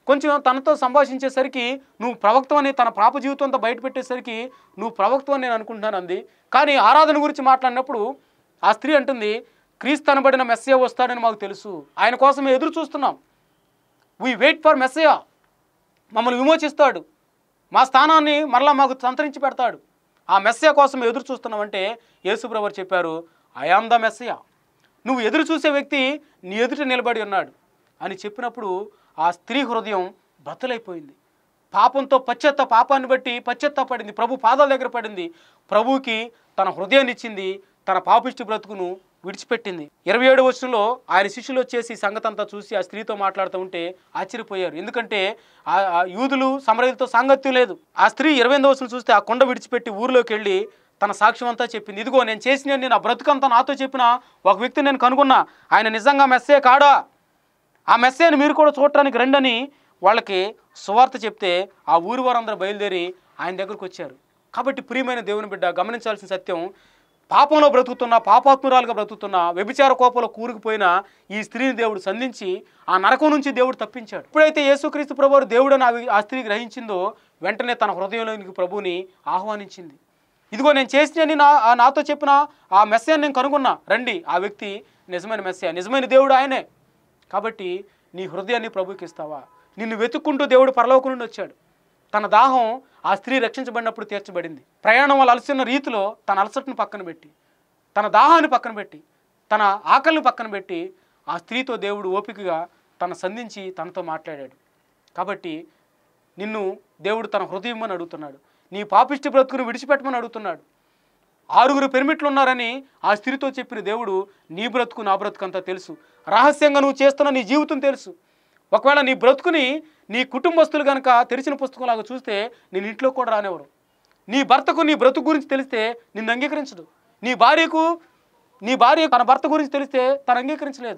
కొంచెం తనతో సంభాషించేసరికి నువ్వు ప్రవక్తం అని తన పాప జీవితంతో బయట పెట్టేసరికి నువ్వు ప్రవక్తం అని నేను అనుకుంటున్నాను అంది కానీ ఆరాధన గురించి మాట్లాడినప్పుడు ఆ స్త్రీ అంటుంది క్రీస్తు అనబడిన మెస్సే వస్తాడని మాకు తెలుసు ఆయన కోసం మేము ఎదురు చూస్తున్నాం వీ వెయిట్ ఫర్ మెస్సయా మమ్మల్ని విమోచిస్తాడు మా స్థానాన్ని మరలా మాకు సంతరించి పెడతాడు ఆ మెస్సయ కోసం ఎదురు చూస్తున్నామంటే యేసుప్రభర్ చెప్పారు ఐఆమ్ ద మెస్సయ నువ్వు ఎదురు చూసే వ్యక్తి నీ ఎదుట నిలబడి ఉన్నాడు అని చెప్పినప్పుడు ఆ స్త్రీ హృదయం బద్దలైపోయింది పాపంతో పశ్చాత్త పాపాన్ని బట్టి పశ్చాత్తాపడింది ప్రభు పాదాల దగ్గర పడింది ప్రభువుకి తన హృదయాన్ని ఇచ్చింది తన పాపిష్టి బ్రతుకును విడిచిపెట్టింది ఇరవై ఏడు వచ్చంలో ఆయన శిష్యులు వచ్చేసి ఈ సంగతి అంతా చూసి ఆ స్త్రీతో మాట్లాడుతూ ఉంటే ఆశ్చర్యపోయారు ఎందుకంటే ఆ ఆ యూదులు సమరయులతో సాంగత్యం లేదు ఆ స్త్రీ ఇరవై ఎనిమిది వచనం చూస్తే ఆ కొండ విడిచిపెట్టి ఊరిలోకి వెళ్ళి తన సాక్ష్యం అంతా చెప్పింది ఇదిగో నేను చేసిన నా బ్రతుకంతా నాతో చెప్పిన ఒక వ్యక్తిని నేను కనుగొన్నా ఆయన నిజంగా మెస్సే కాడా ఆ మెస్సేని మీరు కూడా చూడటానికి రండని వాళ్ళకి సువార్త చెప్తే ఆ ఊరి వారందరూ బయలుదేరి ఆయన దగ్గరకు వచ్చారు కాబట్టి ప్రియమైన దేవుని బిడ్డ గమనించాల్సిన సత్యం పాపంలో బ్రతుకుతున్న పాపాత్మురాలుగా బ్రతుకుతున్న వ్యభిచార కోపంలో కూరుకుపోయిన ఈ స్త్రీని దేవుడు సంధించి ఆ నరకం నుంచి దేవుడు తప్పించాడు ఎప్పుడైతే యేసుక్రీస్తు ప్రభువు దేవుడు ఆ స్త్రీ గ్రహించిందో వెంటనే తన హృదయంలోనికి ప్రభువుని ఆహ్వానించింది ఇదిగో నేను చేసినని నా ఆ నాతో చెప్పిన ఆ మెస్సేని నేను కనుగొన్నా రండి ఆ వ్యక్తి నిజమైన మెస్సే నిజమైన దేవుడు ఆయనే కాబట్టి నీ హృదయాన్ని ప్రభుకి ఇస్తావా నిన్ను వెతుక్కుంటూ దేవుడు పరలోకం నుండి వచ్చాడు తన దాహం ఆ స్త్రీ రక్షించబడినప్పుడు తీర్చబడింది ప్రయాణం వల్ల అలసిన రీతిలో తన అలసటను పక్కన పెట్టి తన దాహాన్ని పక్కన పెట్టి తన ఆకలిని పక్కన పెట్టి ఆ స్త్రీతో దేవుడు ఓపికగా తన సంధించి తనతో మాట్లాడాడు కాబట్టి నిన్ను దేవుడు తన హృదయం అని అడుగుతున్నాడు నీ పాపిష్టి బ్రతుకును విడిచిపెట్టమని అడుగుతున్నాడు ఆరుగురు పెర్మిట్లు ఉన్నారని ఆ స్త్రీతో చెప్పిన దేవుడు నీ బ్రతుకు నా బ్రతుకు అంతా తెలుసు రహస్యంగా నువ్వు చేస్తున్న నీ జీవితం తెలుసు ఒకవేళ నీ బ్రతుకుని నీ కుటుంబస్తులు కనుక తెరిచిన పుస్తకంలాగా చూస్తే నేను ఇంట్లో కూడా రానివ్వరు నీ భర్తకు నీ బ్రతుకు గురించి తెలిస్తే నిన్ను అంగీకరించడు నీ భార్యకు నీ భార్య తన భర్త గురించి తెలిస్తే తను అంగీకరించలేదు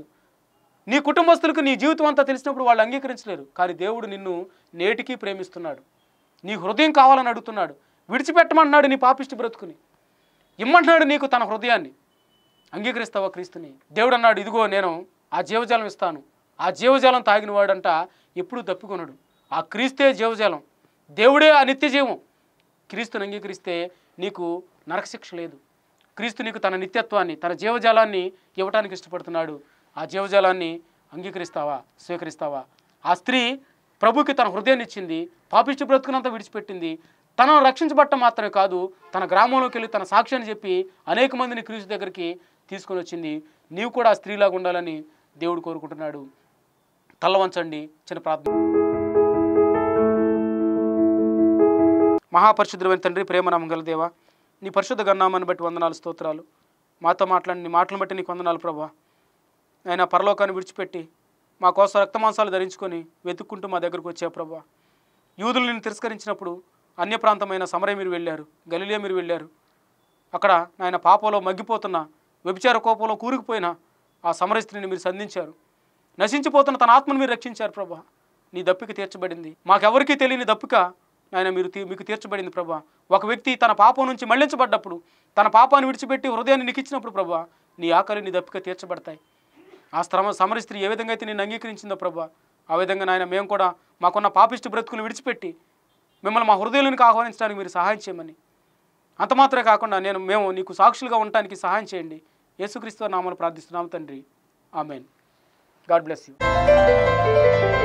నీ కుటుంబస్తులకు నీ జీవితం అంతా తెలిసినప్పుడు వాళ్ళు అంగీకరించలేరు కానీ దేవుడు నిన్ను నేటికి ప్రేమిస్తున్నాడు నీ హృదయం కావాలని అడుగుతున్నాడు విడిచిపెట్టమంటున్నాడు నీ పాపిష్టి బ్రతుకుని ఇమ్మంటున్నాడు నీకు తన హృదయాన్ని అంగీకరిస్తావా క్రీస్తుని దేవుడు అన్నాడు ఇదిగో నేను ఆ జీవజాలం ఇస్తాను ఆ జీవజాలం తాగిన వాడంట ఎప్పుడూ తప్పికొనడు ఆ క్రీస్తే జీవజాలం దేవుడే ఆ నిత్య జీవం క్రీస్తుని అంగీకరిస్తే నీకు నరకశిక్ష లేదు క్రీస్తు నీకు తన నిత్యత్వాన్ని తన జీవజాలాన్ని ఇవ్వటానికి ఇష్టపడుతున్నాడు ఆ జీవజాలాన్ని అంగీకరిస్తావా స్వీకరిస్తావా ఆ స్త్రీ ప్రభుకి తన హృదయాన్ని ఇచ్చింది పాపిష్టి బ్రతుకునంతా విడిచిపెట్టింది తనను రక్షించబట్టం మాత్రమే కాదు తన గ్రామంలోకి వెళ్ళి తన సాక్ష్యాన్ని చెప్పి అనేక మందిని క్రీస్తు దగ్గరికి తీసుకొని వచ్చింది నీవు కూడా ఆ స్త్రీలాగా ఉండాలని దేవుడు కోరుకుంటున్నాడు తల్ల వంచండి చిన్న ప్రార్థన మహాపరిశుద్ధమైన తండ్రి ప్రేమ నమ్మగల దేవా నీ పరిశుద్ధ గన్నామాన్ని బట్టి వందనాలు స్తోత్రాలు మాతో మాట్లాడి నీ మాటలను బట్టి నీకు వందనాలు ప్రభా ఆయన పరలోకాన్ని విడిచిపెట్టి మా కోసం రక్తమాంసాలు ధరించుకొని వెతుక్కుంటూ మా దగ్గరకు వచ్చా ప్రభా యూదులు నిన్ను తిరస్కరించినప్పుడు అన్య ప్రాంతమైన సమరయ మీరు వెళ్ళారు గలిలియా మీరు వెళ్ళారు అక్కడ ఆయన పాపంలో మగ్గిపోతున్న వ్యభిచార కోపంలో కూరుకుపోయిన ఆ సమర స్త్రీని మీరు సంధించారు నశించిపోతున్న తన ఆత్మను మీరు రక్షించారు ప్రభా నీ దప్పిక తీర్చబడింది మాకెవరికీ తెలియని దప్పిక ఆయన మీరు తీ- మీకు తీర్చబడింది ప్రభా ఒక వ్యక్తి తన పాపం నుంచి మళ్లించబడ్డప్పుడు తన పాపాన్ని విడిచిపెట్టి హృదయాన్ని నికిచ్చినప్పుడు ప్రభా నీ ఆకలి నీ దప్పిక తీర్చబడతాయి ఆ శ్రమ సమర స్త్రీ ఏ విధంగా అయితే నేను అంగీకరించిందో ప్రభా ఆ విధంగా నాయన మేము కూడా మాకున్న పాపిష్టి బ్రతుకులు విడిచిపెట్టి మిమ్మల్ని మా హృదయంలోనికి ఆహ్వానించడానికి మీరు సహాయం చేయమని అంత మాత్రమే కాకుండా నేను మేము నీకు సాక్షులుగా ఉండటానికి సహాయం చేయండి యేసుక్రీస్తు నామను ప్రార్థిస్తున్నాము తండ్రి ఆమెన్ గాడ్ బ్లెస్ యూ